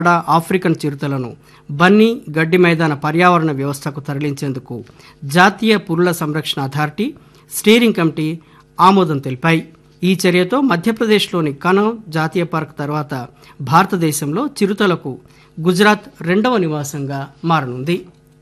African చిరుతలను Bunny గడ్డి మైదాన పర్యావరణ వ్యవస్థకు తరలించేందుకు జాతీయ పురుల సంరక్షణ అథారిటీ స్టీరింగ్ కమిటీ ఆమోదం తెలిపాయి ఈ చర్యతో మధ్యప్రదేశ్లోని కనౌ జాతీయ పార్క్ తర్వాత భారతదేశంలో చిరుతలకు గుజరాత్ రెండవ నివాసంగా మారనుంది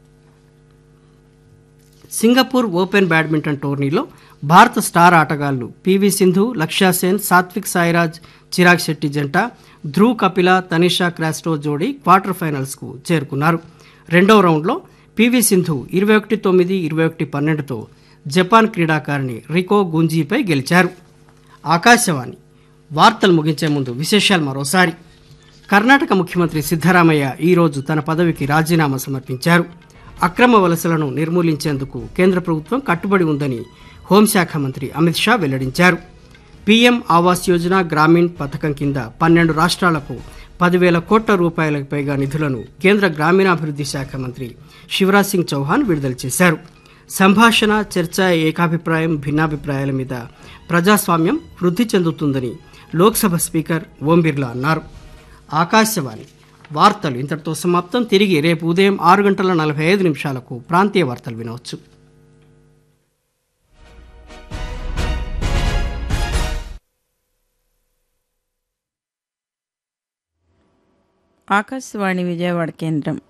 సింగపూర్ ఓపెన్ బ్యాడ్మింటన్ టోర్నీలో భారత స్టార్ ఆటగాళ్లు పివి సింధు లక్ష్యా సేన్ సాత్విక్ సాయిరాజ్ చిరాగ్ శెట్టి జంట ధ్రువ్ కపిల తనిషా క్రాస్టో జోడీ క్వార్టర్ ఫైనల్స్కు చేరుకున్నారు రెండవ రౌండ్లో పివి సింధు ఇరవై ఒకటి తొమ్మిది ఇరవై ఒకటి పన్నెండుతో జపాన్ క్రీడాకారిణి రికో గుంజీపై గెలిచారు ఆకాశవాణి వార్తలు ముగించే ముందు విశేషాలు మరోసారి కర్ణాటక ముఖ్యమంత్రి సిద్దరామయ్య ఈరోజు తన పదవికి రాజీనామా సమర్పించారు అక్రమ వలసలను నిర్మూలించేందుకు కేంద్ర ప్రభుత్వం కట్టుబడి ఉందని హోంశాఖ మంత్రి అమిత్ షా వెల్లడించారు పీఎం ఆవాస్ యోజన గ్రామీణ్ పథకం కింద పన్నెండు రాష్ట్రాలకు పదివేల కోట్ల రూపాయలకు పైగా నిధులను కేంద్ర గ్రామీణాభివృద్ధి శాఖ మంత్రి శివరాజ్ సింగ్ చౌహాన్ విడుదల చేశారు సంభాషణ చర్చ ఏకాభిప్రాయం భిన్నాభిప్రాయాల మీద ప్రజాస్వామ్యం వృద్ధి చెందుతుందని లోక్సభ స్పీకర్ ఓం బిర్లా అన్నారు ఆకాశవాణి వార్తలు ఇంతటితో సమాప్తం తిరిగి రేపు ఉదయం ఆరు గంటల నలభై ఐదు నిమిషాలకు ప్రాంతీయ వార్తలు వినవచ్చు ఆకాశవాణి విజయవాడ కేంద్రం